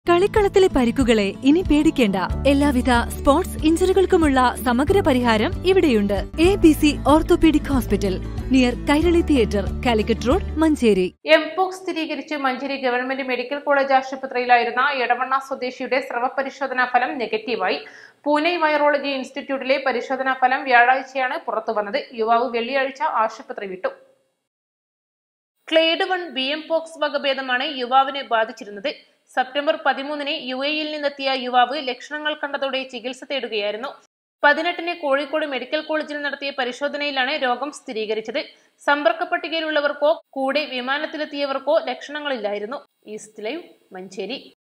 കളിക്കളത്തിലെ പരിക്കുകളെ ഇനി പേടിക്കേണ്ട എല്ലാവിധ സ്പോർട്സ് ഇഞ്ചുറികൾക്കുമുള്ള സമഗ്ര പരിഹാരം ഇവിടെയുണ്ട് A B C orthopaedic hospital near Kairali theatre Calicut road Manjeri mpox സ്ഥിരീകരിച്ച് മഞ്ചേരി ഗവൺമെന്റ് മെഡിക്കൽ കോളേജ് ആശുപത്രിയിലായിരുന്ന എടവണ്ണ സ്വദേശിയുടെ സ്രവ പരിശോധനാ ഫലം നെഗറ്റീവായി പൂനെ വൈറോളജി ഇൻസ്റ്റിറ്റ്യൂട്ടിലെ പരിശോധനാ ഫലം വ്യാഴാഴ്ചയാണ് പുറത്തുവന്നത് യുവാവ് വെള്ളിയാഴ്ച ആശുപത്രി വിട്ടു clade one B M pox വകഭേദമാണ് യുവാവിനെ ബാധിച്ചിരുന്നത് സെപ്റ്റംബർ പതിമൂന്നിന് യു എയിൽ നിന്നെത്തിയ യുവാവ് ലക്ഷണങ്ങൾ കണ്ടതോടെ ചികിത്സ തേടുകയായിരുന്നു പതിനെട്ടിന് കോഴിക്കോട് മെഡിക്കൽ കോളേജിൽ നടത്തിയ പരിശോധനയിലാണ് രോഗം സ്ഥിരീകരിച്ചത് സമ്പർക്ക പട്ടികയിലുള്ളവർക്കോ കൂടെ വിമാനത്തിലെത്തിയവർക്കോ ലക്ഷണങ്ങളില്ലായിരുന്നു ഈസ്റ്റ് ലൈവ് മഞ്ചേരി